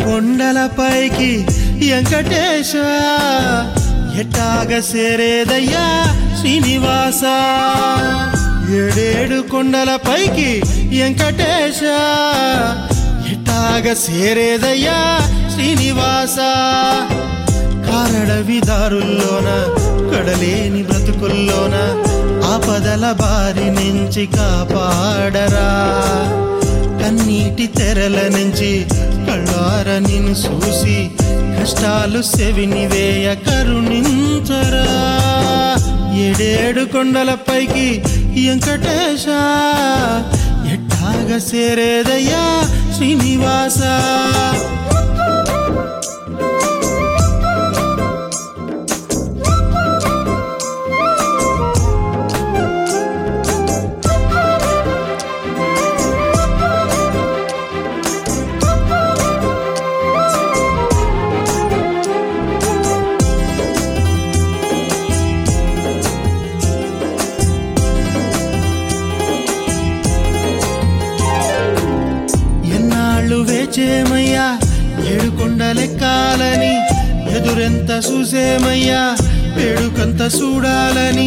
కొండలపైకి వెంకటేశ ఎట్టాగ సేరేదయ్యా శ్రీనివాస ఏడేడు కొండలపైకి వెంకటేశ ఎట్టాగ సేరేదయ్యా శ్రీనివాస కారడవి దారుల్లోన కడలేని బ్రతుకుల్లోన ఆపదల బారి నుంచి కాపాడరా కన్నీటి తెరల నుంచి కళ్ళార నిన్ను చూసి కష్టాలు సెవిని వేయ కరుణించరా ఏడేడు కొండలపైకి వెంకటేశ ఎట్టాగ సేరేదయ్యా శ్రీనివాస ఎన్నాళ్ళు వేచేమయ్యా ఏడు కొండలెక్కాలని ఎదురెంత చూసేమయ్యా వేడుకంత చూడాలని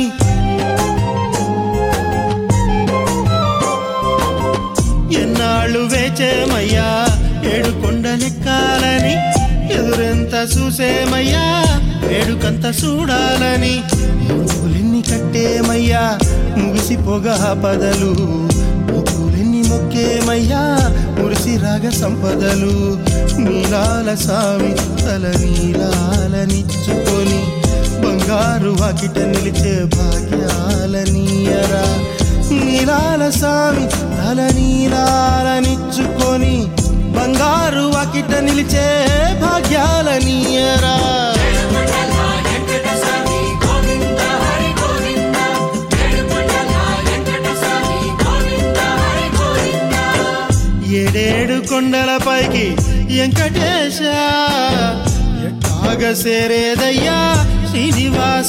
ఎన్నాళ్ళు వేచేమయ్యా ఏడు కొండలెక్కాలని ఎదురెంత చూసేమయ్యా వేడుకంత చూడాలని ముగ్గులెన్ని కట్టేమయ్యా ముగిసిపోగా పదలు ముగ్గులెన్ని మొక్కేమయ్యా మురిసి రాగ సంపదలు నీలాల సామి తల నీలాలనిచ్చుకొని బంగారు వాకిట నిలిచే భాగ్యాలనీయరా నీలాల సామి తల నీలాలనిచ్చుకొని బంగారు వాకిట నిలిచే భాగ్యాలనీయరా ఏడేడు కొండలపైకి వెంకటేశ ఎట్టాగ సేరేదయ్యా శ్రీనివాస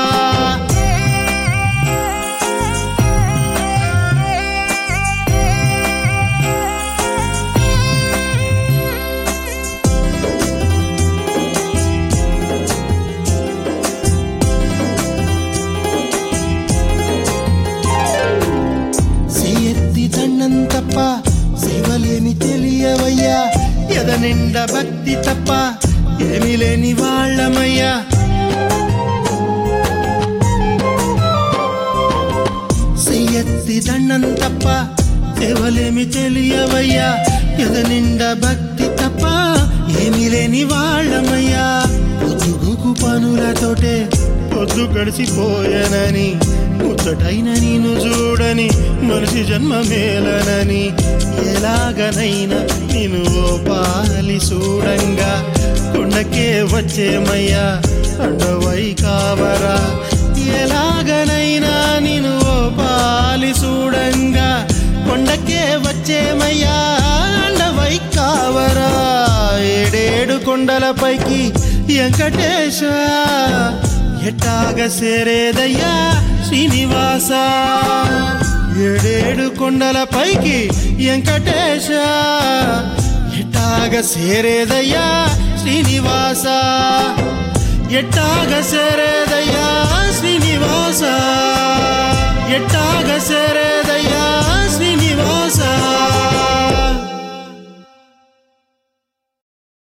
సేయెత్తి దండం తప్ప సేవలేమి తెలియవయ్యా ఎద నిండా భక్తి తప్ప ఏమి లేని వాళ్ళమయ్యా సెయ్యెత్తి దండం తప్ప సేవలేమి తెలియవయ్యా ఎద నిండా భక్తి తప్ప ఏమి లేని వాళ్ళమయ్యా పొద్దుగుకు పనులతోటే పొద్దు గడిచిపోయానని ముచ్చటైన నేను చూడని మనిషి జన్మ మేలనని ఎలాగనైనా నేను ఓ పాలి చూడంగా కొండకే వచ్చేమయ్యా అండవై కావరా ఎలాగనైనా నేను ఓ పాలి చూడంగా కొండకే వచ్చేమయ్యా అండవై కావరా ఏడేడు కొండలపైకి వెంకటేశ ఎట్టాగ సేరేదయ్యా శ్రీనివాస ఏడేడు కొండలపైకి వెంకటేశ ఎట్టాగ సేరేదయ్యా శ్రీనివాస ఎట్టాగ సేరేదయ్యా శ్రీనివాస ఎట్టాగ సేరే